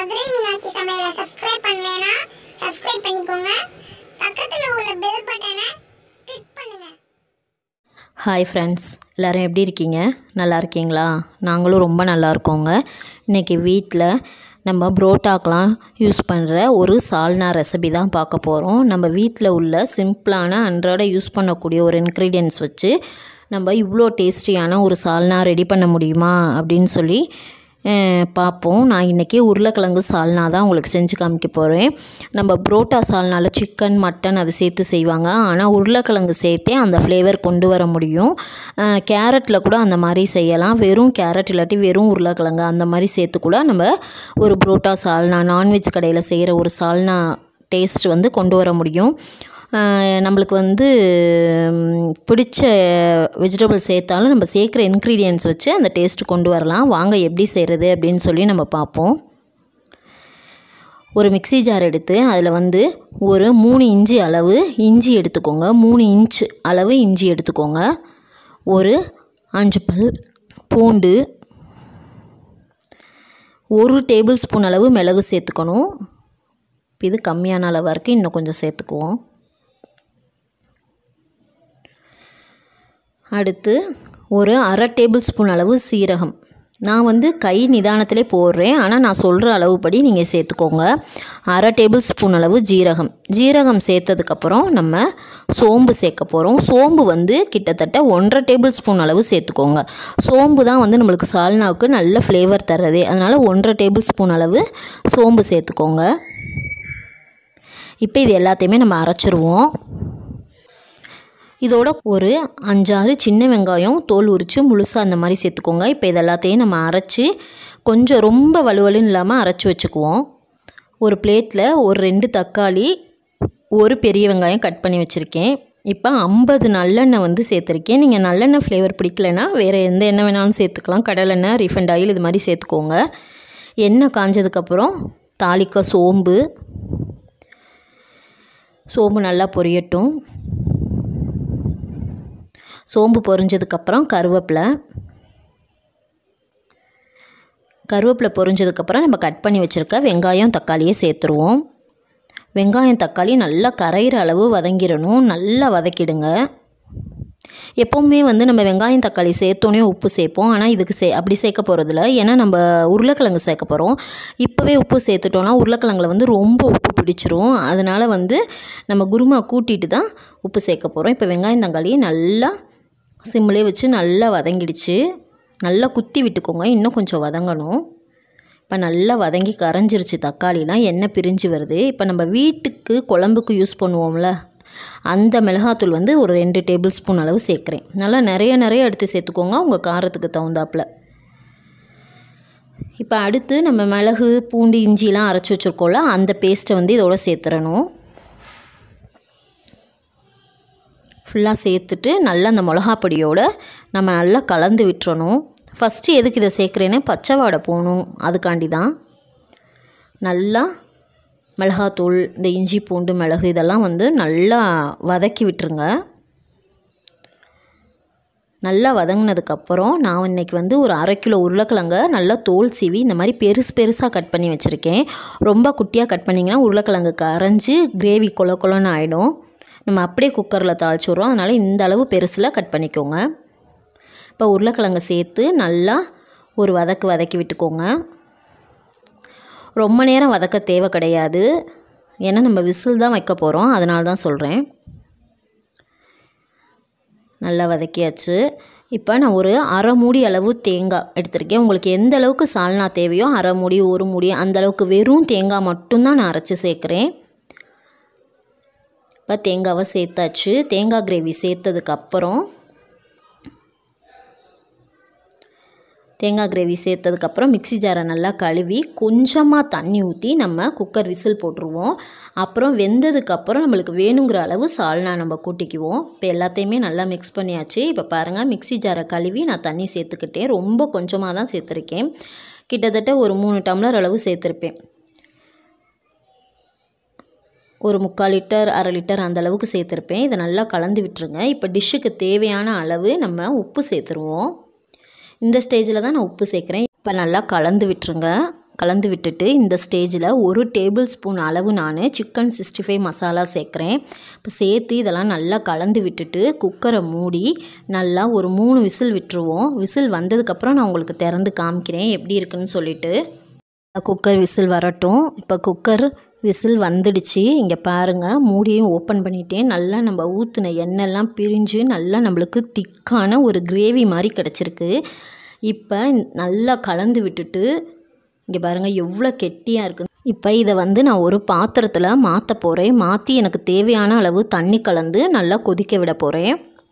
மதுரை மீனாட்சி சமையலை சப்ஸ்கிரைப் பண்ணலைன்னா சப்ஸ்கிரைப் பண்ணிக்கோங்க பக்கத்தில் உள்ள பெல் பட்டனை கிளிக் பண்ணுங்க ஹாய் ஃப்ரெண்ட்ஸ் எல்லோரும் எப்படி இருக்கீங்க நல்லா இருக்கீங்களா நாங்களும் ரொம்ப நல்லா இருக்கோங்க இன்றைக்கி வீட்டில் நம்ம புரோட்டாக்கெலாம் யூஸ் பண்ணுற ஒரு சால்னா ரெசிபி தான் பார்க்க போகிறோம் நம்ம வீட்டில் உள்ள சிம்பிளான அன்றாட யூஸ் பண்ணக்கூடிய ஒரு இன்க்ரீடியன்ஸ் வச்சு நம்ம இவ்வளோ டேஸ்டியான ஒரு சால்னா ரெடி பண்ண முடியுமா அப்படின்னு சொல்லி அஹ், பார்ப்போம் நான் இன்றைக்கி உருளைக்கிழங்கு சால்னா தான் உங்களுக்கு செஞ்சு காமிக்க போகிறேன் நம்ம புரோட்டா சால்னால சிக்கன் மட்டன் அது சேர்த்து செய்வாங்க ஆனால் உருளைக்கிழங்கு சேர்த்தே அந்த ஃப்ளேவர் கொண்டு வர முடியும் அஹ், கேரட்டில் கூட அந்த மாதிரி செய்யலாம் வெறும் கேரட் இல்லாட்டி வெறும் உருளைக்கிழங்கு அந்த மாதிரி சேர்த்து கூட நம்ம ஒரு புரோட்டா சால்னா நான்வெஜ் கடையில் செய்கிற ஒரு சால்னா டேஸ்ட் வந்து கொண்டு வர முடியும் ஆஹ் நம்மளுக்கு வந்து ம், பிடிச்ச வெஜிடபிள் சேர்த்தாலும் நம்ம சேர்க்குற இன்க்ரீடியன்ஸ் வச்சு அந்த டேஸ்ட் கொண்டு வரலாம் வாங்க எப்படி செய்கிறது அப்படின்னு சொல்லி நம்ம பார்ப்போம் ஒரு மிக்ஸி ஜார் எடுத்து அதில் வந்து ஒரு மூணு இன்ச்சு அளவு இஞ்சி எடுத்துக்கோங்க மூணு இன்ச் அளவு இஞ்சி எடுத்துக்கோங்க ஒரு அஞ்சு பல் பூண்டு ஒரு டேபிள் ஸ்பூன் அளவு மிளகு சேர்த்துக்கணும் இது கம்மியான அளவாக இருக்குது இன்னும் கொஞ்சம் சேர்த்துக்குவோம் அடுத்து ஒரு அரை டேபிள் ஸ்பூன் அளவு சீரகம் நான் வந்து கை நிதானத்திலே போடுறேன் ஆனால் நான் சொல்கிற அளவுப்படி நீங்கள் சேர்த்துக்கோங்க அரை டேபிள் ஸ்பூன் அளவு ஜீரகம் ஜீரகம் சேர்த்ததுக்கப்புறம் நம்ம சோம்பு சேர்க்க போகிறோம் சோம்பு வந்து கிட்டத்தட்ட ஒன்றரை டேபிள் ஸ்பூன் அளவு சேர்த்துக்கோங்க சோம்பு தான் வந்து நம்மளுக்கு சால்னாவுக்கு நல்ல ஃப்ளேவர் தர்றதே அதனால் ஒன்றரை டேபிள் ஸ்பூன் அளவு சோம்பு சேர்த்துக்கோங்க இப்போ இது எல்லாத்தையுமே நம்ம அரைச்சிருவோம் இதோட ஒரு அஞ்சாறு சின்ன வெங்காயம் தோல் உரித்து முழுசாக அந்த மாதிரி சேர்த்துக்கோங்க இப்போ இது எல்லாத்தையும் நம்ம அரைச்சி கொஞ்சம் ரொம்ப வலுவலுன்னு இல்லாமல் அரைச்சி வச்சுக்குவோம் ஒரு பிளேட்டில் ஒரு ரெண்டு தக்காளி ஒரு பெரிய வெங்காயம் கட் பண்ணி வச்சுருக்கேன் இப்போ ஐம்பது நல்லெண்ணெய் வந்து சேர்த்துருக்கேன் நீங்கள் நல்லெண்ணெய் ஃப்ளேவர் பிடிக்கலனா வேறு எந்த எண்ணெய் வேணாலும் சேர்த்துக்கலாம் கடலெண்ணெய் ரீஃபண்ட் ஆயில் இது மாதிரி சேர்த்துக்கோங்க எண்ணெய் காஞ்சதுக்கப்புறம் தாளிக்க சோம்பு சோம்பு நல்லா பொரியட்டும் சோம்பு பொரிஞ்சதுக்கப்புறம் கருவேப்பிலை கருவேப்பிலை பொரிஞ்சதுக்கப்புறம் நம்ம கட் பண்ணி வச்சுருக்க வெங்காயம் தக்காளியை சேர்த்துருவோம் வெங்காயம் தக்காளி நல்லா கரையிற அளவு வதங்கிடணும் நல்லா வதக்கிடுங்க எப்போவுமே வந்து நம்ம வெங்காயம் தக்காளி சேர்த்தோன்னே உப்பு சேர்ப்போம் ஆனால் இதுக்கு சே அப்படி சேர்க்க போகிறதில்ல ஏன்னா நம்ம உருளைக்கிழங்கு சேர்க்க போகிறோம் இப்போவே உப்பு சேர்த்துட்டோன்னா உருளைக்கிழங்குல வந்து ரொம்ப உப்பு பிடிச்சிரும் அதனால் வந்து நம்ம குருமா கூட்டிட்டு தான் உப்பு சேர்க்க போகிறோம் இப்போ வெங்காயம் தக்காளி நல்லா சிம்மிலே வச்சு நல்லா வதங்கிடுச்சு நல்லா குத்தி விட்டுக்கோங்க இன்னும் கொஞ்சம் வதங்கணும் இப்போ நல்லா வதங்கி கரைஞ்சிருச்சு தக்காளிலாம் எண்ணெய் பிரிஞ்சு வருது இப்போ நம்ம வீட்டுக்கு குழம்புக்கு யூஸ் பண்ணுவோம்ல அந்த மிளகாத்தூள் வந்து ஒரு ரெண்டு டேபிள் ஸ்பூன் அளவு சேர்க்குறேன் நல்லா நிறைய நிறைய எடுத்து சேர்த்துக்கோங்க உங்கள் காரத்துக்கு தகுந்தாப்புல இப்போ அடுத்து நம்ம மிளகு பூண்டு இஞ்சிலாம் அரைச்சி வச்சுருக்கோம்ல அந்த பேஸ்ட்டை வந்து இதோட சேர்த்துறணும் ஃபுல்லாக சேர்த்துட்டு நல்லா அந்த மிளகா பொடியோட நம்ம நல்லா கலந்து விட்டுறணும் ஃபஸ்ட்டு எதுக்கு இதை சேர்க்குறேன்னா பச்சை வாடை போகணும் அதுக்காண்டி தான் நல்லா மிளகாத்தூள் இந்த இஞ்சி பூண்டு மிளகு இதெல்லாம் வந்து நல்லா வதக்கி விட்டுருங்க நல்லா வதங்கினதுக்கப்புறம் நான் இன்றைக்கி வந்து ஒரு அரை கிலோ உருளைக்கிழங்க நல்லா தோல் சீவி இந்த மாதிரி பெருசு பெருசாக கட் பண்ணி வச்சுருக்கேன் ரொம்ப குட்டியாக கட் பண்ணிங்கன்னா உருளைக்கிழங்கு கரைஞ்சி கிரேவி கொல கொலன்னு ஆகிடும் நம்ம அப்படியே குக்கரில் தாளிச்சுடுறோம் அதனால் இந்த அளவு பெருசில் கட் பண்ணிக்கோங்க இப்போ உருளைக்கிழங்க சேர்த்து நல்லா ஒரு வதக்கு வதக்கி விட்டுக்கோங்க ரொம்ப நேரம் வதக்க தேவை கிடையாது ஏன்னா நம்ம விசில் தான் வைக்க போகிறோம் அதனால தான் சொல்கிறேன் நல்லா வதக்கியாச்சு இப்போ நான் ஒரு அரை மூடி அளவு தேங்காய் எடுத்திருக்கேன் உங்களுக்கு எந்த அளவுக்கு சால்னா தேவையோ அரை மூடி ஒரு மூடி அந்த அளவுக்கு வெறும் தேங்காய் மட்டும்தான் நான் அரைச்சி சேர்க்குறேன் இப்போ தேங்காவை சேர்த்தாச்சு தேங்காய் கிரேவி சேர்த்ததுக்கப்புறம் தேங்காய் கிரேவி சேர்த்ததுக்கப்புறம் மிக்ஸி ஜாரை நல்லா கழுவி கொஞ்சமாக தண்ணி ஊற்றி நம்ம குக்கர் விசில் போட்டுருவோம் அப்புறம் வெந்ததுக்கப்புறம் நம்மளுக்கு வேணுங்கிற அளவு சால்னா நம்ம கூட்டிக்குவோம் இப்போ எல்லாத்தையுமே நல்லா மிக்ஸ் பண்ணியாச்சு இப்போ பாருங்கள் மிக்ஸி ஜாரை கழுவி நான் தண்ணி சேர்த்துக்கிட்டேன் ரொம்ப கொஞ்சமாக தான் சேர்த்துருக்கேன் கிட்டத்தட்ட ஒரு மூணு டம்ளர் அளவு சேர்த்துருப்பேன் ஒரு முக்கால் லிட்டர் அரை லிட்டர் அந்த அளவுக்கு சேர்த்துருப்பேன் இதை நல்லா கலந்து விட்டுருங்க இப்போ டிஷ்ஷுக்கு தேவையான அளவு நம்ம உப்பு சேர்த்துருவோம் இந்த ஸ்டேஜில் தான் நான் உப்பு சேர்க்குறேன் இப்போ நல்லா கலந்து விட்டுருங்க கலந்து விட்டுட்டு இந்த ஸ்டேஜில் ஒரு டேபிள் ஸ்பூன் அளவு நான் சிக்கன் சிக்ஸ்டி ஃபைவ் மசாலா சேர்க்குறேன் இப்போ சேர்த்து இதெல்லாம் நல்லா கலந்து விட்டுட்டு குக்கரை மூடி நல்லா ஒரு மூணு விசில் விட்டுருவோம் விசில் வந்ததுக்கப்புறம் நான் உங்களுக்கு திறந்து காமிக்கிறேன் எப்படி இருக்குன்னு சொல்லிட்டு குக்கர் விசில் வரட்டும் இப்போ குக்கர் விசில் வந்துடுச்சு இங்கே பாருங்கள் மூடியும் ஓப்பன் பண்ணிட்டேன் நல்லா நம்ம ஊற்றின எண்ணெய்லாம் பிரிஞ்சு நல்லா நம்மளுக்கு திக்கான ஒரு கிரேவி மாதிரி கிடச்சிருக்கு இப்போ நல்லா கலந்து விட்டுட்டு இங்கே பாருங்கள் எவ்வளோ கெட்டியாக இருக்குது இப்போ இதை வந்து நான் ஒரு பாத்திரத்தில் மாற்ற போகிறேன் மாற்றி எனக்கு தேவையான அளவு தண்ணி கலந்து நல்லா கொதிக்க விட போகிறேன்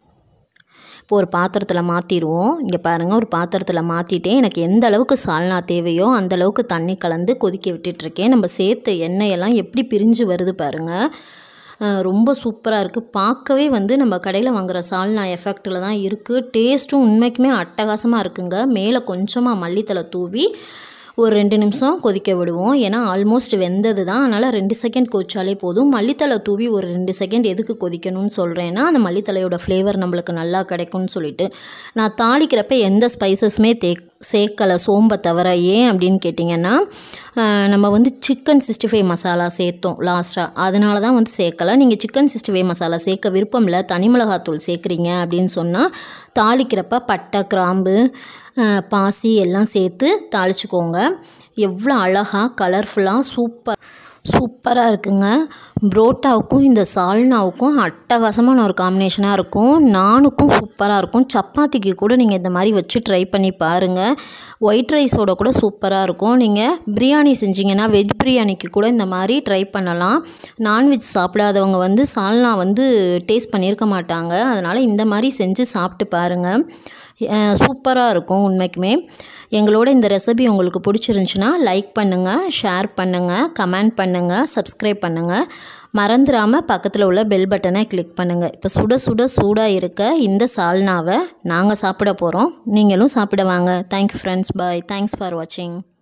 இப்போ ஒரு பாத்திரத்தில் மாற்றிடுவோம் இங்கே பாருங்கள் ஒரு பாத்திரத்தில் மாற்றிட்டேன் எனக்கு எந்த அளவுக்கு சால்னா தேவையோ அந்த அளவுக்கு தண்ணி கலந்து கொதிக்க விட்டுட்ருக்கேன் நம்ம சேர்த்த எண்ணெயெல்லாம் எப்படி பிரிஞ்சு வருது பாருங்கள் அஹ் ரொம்ப சூப்பராக இருக்குது பார்க்கவே வந்து நம்ம கடையில் வாங்குகிற சால்னா எஃபெக்டில் தான் இருக்குது டேஸ்ட்டும் உண்மைக்குமே அட்டகாசமாக இருக்குங்க மேலே கொஞ்சமாக மல்லித்தலை தூவி ஒரு ரெண்டு நிமிஷம் கொதிக்க விடுவோம் ஏன்னா ஆல்மோஸ்ட் வெந்தது தான் அதனால் ரெண்டு செகண்ட் கொதிச்சாலே போதும் மல்லித்தலை தூவி ஒரு ரெண்டு செகண்ட் எதுக்கு கொதிக்கணும்னு சொல்கிறேன்னா அந்த மல்லித்தலையோட ஃப்ளேவர் நம்மளுக்கு நல்லா கிடைக்கும்னு சொல்லிட்டு நான் தாளிக்கிறப்ப எந்த ஸ்பைசஸுமே தே சேர்க்கலை சோம்பை தவிர ஏன் அப்படின்னு கேட்டிங்கன்னா ஆஹ், நம்ம வந்து சிக்கன் சிக்ஸ்டி ஃபைவ் மசாலா சேர்த்தோம் லாஸ்ட்டாக அதனால தான் வந்து சேர்க்கலை நீங்கள் சிக்கன் சிக்ஸ்டி ஃபைவ் மசாலா சேர்க்க விருப்பம் இல்லை தனி மிளகாத்தூள் சேர்க்குறீங்க அப்படின்னு சொன்னால் தாளிக்கிறப்ப பட்டை கிராம்பு ஆஹ், பாசி எல்லாம் சேர்த்து தாளிச்சுக்கோங்க எவ்வளோ அழகாக கலர்ஃபுல்லாக சூப்பர் சூப்பராக இருக்குங்க புரோட்டாவுக்கும் இந்த சால்னாவுக்கும் அட்டகாசமான ஒரு காம்பினேஷனாக இருக்கும் நானுக்கும் சூப்பராக இருக்கும் சப்பாத்திக்கு கூட நீங்கள் இந்த மாதிரி வச்சு ட்ரை பண்ணி பாருங்கள் ஒயிட் ரைஸோட கூட சூப்பராக இருக்கும் நீங்கள் பிரியாணி செஞ்சீங்கன்னா வெஜ் பிரியாணிக்கு கூட இந்த மாதிரி ட்ரை பண்ணலாம் நான்வெஜ் சாப்பிடாதவங்க வந்து சால்னா வந்து டேஸ்ட் பண்ணியிருக்க மாட்டாங்க அதனால் இந்த மாதிரி செஞ்சு சாப்பிட்டு பாருங்கள் சூப்பராக இருக்கும் உண்மைக்குமே எங்களோட இந்த ரெசிபி உங்களுக்கு பிடிச்சிருந்துச்சுன்னா லைக் பண்ணுங்கள் ஷேர் பண்ணுங்கள் கமெண்ட் பண்ணுங்கள் சப்ஸ்கிரைப் பண்ணுங்கள் மறந்துடாமல் பக்கத்தில் உள்ள பெல் பட்டனை கிளிக் பண்ணுங்கள் இப்போ சுட சுட சூடாக இருக்க இந்த சால்னாவை நாங்கள் சாப்பிட போகிறோம் நீங்களும் சாப்பிட வாங்க thank you friends bye thanks for வாட்சிங்